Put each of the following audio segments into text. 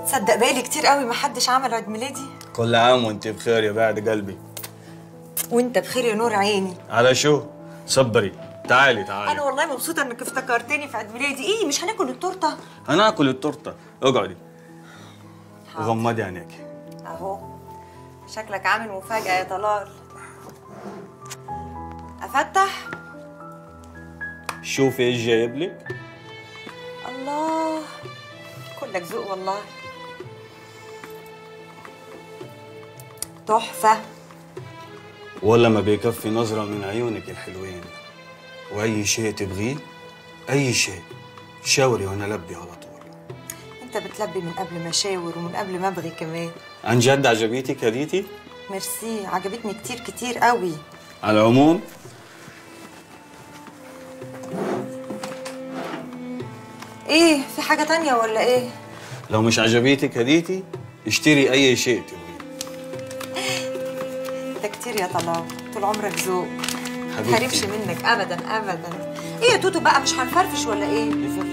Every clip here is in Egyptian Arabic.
تصدق بقالي كتير قوي ما حدش عمل عيد ميلادي كل عام وانت بخير يا بعد قلبي وانت بخير يا نور عيني على شو صبري تعالي تعالي انا والله مبسوطه انك افتكرتني في عيد ميلادي ايه مش هناكل التورته هناكل التورته اقعدي غمضي عينيك اهو شكلك عامل مفاجاه يا طلال افتح شوفي ايش جايب لك الله كلك ذوق والله تحفه ولا ما بيكفي نظرة من عيونك الحلوين وأي شيء تبغيه أي شيء شاوري وأنا لبي على طول انت بتلبي من قبل ما اشاور ومن قبل ما ابغي كمان عن جد عجبيتك هديتي؟ ميرسي عجبتني كتير كتير قوي على العموم ايه في حاجه تانية ولا ايه لو مش عجبيتك هديتي اشتري أي شيء تبغيه انت كتير يا طلال طول عمرك ذوق حبيبتي. حرمش منك ابدا ابدا ايه يا توتو بقى مش هنفرفش ولا ايه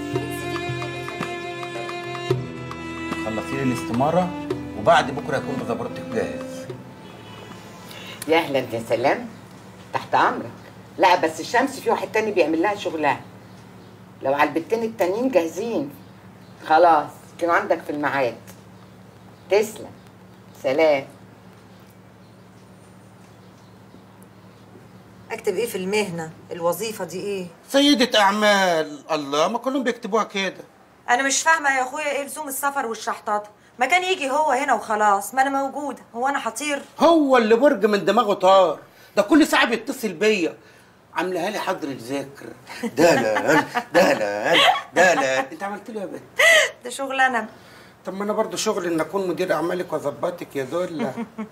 خلصي لي الاستماره وبعد بكره يكون بزبرتك جاهز يا اهلا يا سلام تحت امرك لا بس الشمس في واحد تاني بيعمل لها شغلها لو على البتين التانيين جاهزين خلاص كانوا عندك في الميعاد تسلم سلام اكتب ايه في المهنه الوظيفه دي ايه سيدة أعمال الله ما كلهم بيكتبوها كده انا مش فاهمه يا اخويا ايه لزوم السفر والشحطاطه ما كان يجي هو هنا وخلاص ما انا موجوده هو انا هطير هو اللي برج من دماغه طار ده كل ساعة بيتصل بيا عاملها لي حضرة ذكر دلال دلال دلال انت عملت له يا بنت ده شغل انا طب ما انا برضه شغلي ان اكون مدير اعمالك واظبطك يا دولة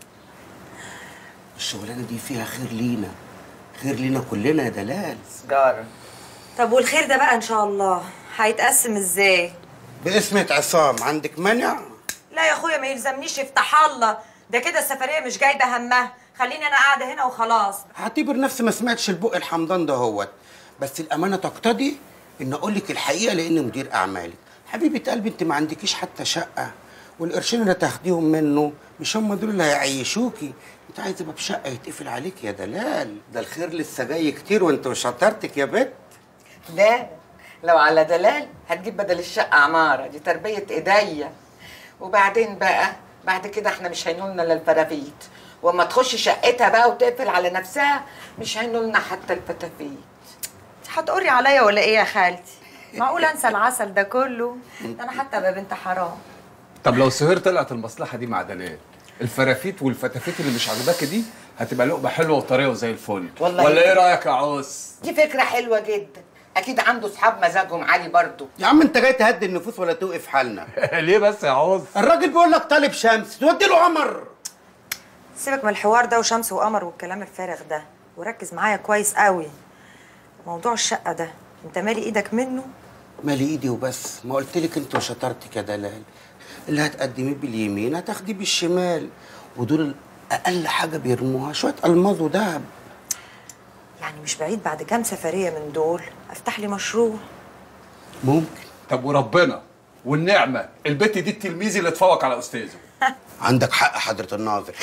الشغلانه دي فيها خير لينا خير لينا كلنا يا دلال سجارة طب والخير ده بقى ان شاء الله هيتقسم ازاي باسمة عصام عندك مانع لا يا اخويا ما يلزمنيش افتح الله ده كده السفريه مش جايبه همها خليني انا قاعده هنا وخلاص هعتبر نفسي ما سمعتش البق الحمضان ده هوت بس الامانه تقتضي ان اقول لك الحقيقه لاني مدير اعمالك حبيبه قلبي انت ما عندكيش حتى شقه والقرشين اللي تاخديهم منه مش هم دول اللي هيعيشوكي انت عايزه باب شقه يتقفل عليك يا دلال ده الخير لسه جاي كتير وانت وشطارتك يا بت ده لو على دلال هتجيب بدل الشقة عمارة دي تربية ايديا وبعدين بقى بعد كده احنا مش هينولنا الا الفرافيت واما تخش شقتها بقى وتقفل على نفسها مش هينولنا حتى الفتافيت هتقري عليا ولا ايه يا خالتي معقول انسى العسل ده كله ده انا حتى ابقى بنت حرام طب لو سهير طلعت المصلحه دي مع دلال الفرافيت والفتافيت اللي مش عاجباكي دي هتبقى لقمه حلوه وطريه وزي الفل والله ولا ايه رايك يا عوس دي فكرة حلوة جدا اكيد عنده صحاب مزاجهم عالي برضو يا عم انت جاي تهدي النفوس ولا توقف حالنا ليه بس يا عوز الراجل بيقول لك طالب شمس تودي له قمر سيبك من الحوار ده وشمس وقمر والكلام الفارغ ده وركز معايا كويس قوي موضوع الشقه ده انت مالي ايدك منه مالي ايدي وبس ما قلت لك انت وشطارتك يا دلال اللي هتقدميه باليمين هتاخديه بالشمال ودول اقل حاجه بيرموها شويه الماظ وذهب يعني مش بعيد بعد كام سفريه من دول افتح لي مشروع ممكن طب وربنا والنعمه البت دي التلميذ اللي اتفوق على استاذه عندك حق حضره الناظر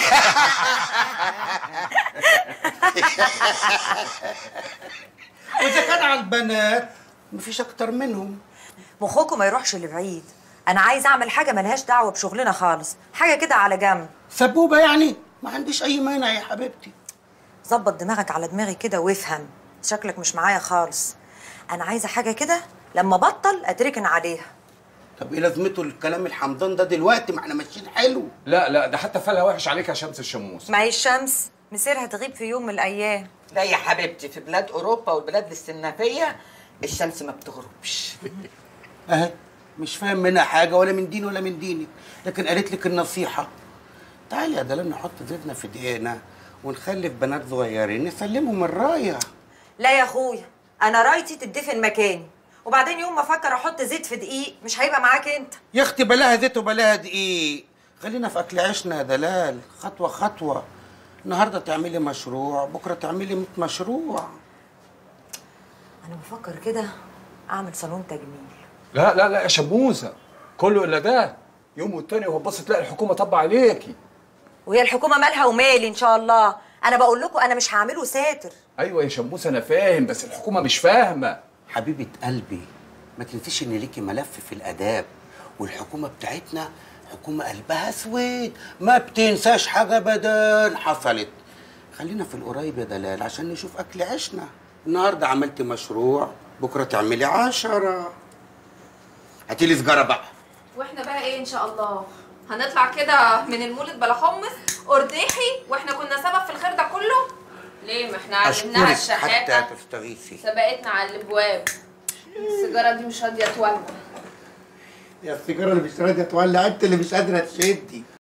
واذا كان على البنات مفيش اكتر منهم مخكم ما يروحش لبعيد انا عايز اعمل حاجه ملهاش دعوه بشغلنا خالص حاجه كده على جنب سبوبه يعني ما عنديش اي مانع يا حبيبتي ظبط دماغك على دماغي كده وافهم شكلك مش معايا خالص انا عايزه حاجه كده لما بطل اتركن عليها طب ايه لازمته الكلام الحمضان ده دلوقتي ما احنا ماشيين حلو لا لا ده حتى فالها وحش عليك يا شمس الشموس ما هي الشمس مسيرها تغيب في يوم من الايام لا يا حبيبتي في بلاد اوروبا والبلاد الاستنافيه الشمس ما بتغربش اهي مش فاهم منها حاجه ولا من دين ولا من دينك لكن قالت لك النصيحه تعالي يا دلال نحط زيتنا في دقيقنا ونخلف بنات صغيرين نسلمهم الرايه لا يا اخويا انا رايتي تدفن مكاني وبعدين يوم ما افكر احط زيت في دقيق مش هيبقى معاك انت يا اختي بلاها زيت وبلاها دقيق خلينا في اكل عيشنا يا دلال خطوه خطوه النهارده تعملي مشروع بكره تعملي 100 مشروع انا بفكر كده اعمل صالون تجميل لا لا لا يا شموسه كله الا ده يوم والتاني وهتبص تلاقي الحكومه طبع عليكي وهي الحكومه مالها ومالي ان شاء الله انا بقول لكم انا مش هعمله ساتر ايوه يا شموس انا فاهم بس الحكومه مش فاهمه حبيبة قلبي ما تنسيش ان ليكي ملف في الاداب والحكومة بتاعتنا حكومة قلبها اسود ما بتنساش حاجة ابدا حصلت خلينا في القريب يا دلال عشان نشوف اكل عيشنا النهارده عملت مشروع بكره تعملي عشرة هاتي لي سجارة بقى واحنا بقى ايه ان شاء الله هنطلع كده من المولد بلا حمص ارداحي واحنا كنا سبب في الخير ده كله ليه ما احنا علمناها اشكرك حتى الشحاته تستغيثي سبقتنا على الابواب السيجاره دي مش راضيه تولع يا السيجارة اللي مش راضية تولع انت اللي مش قادرة تشدي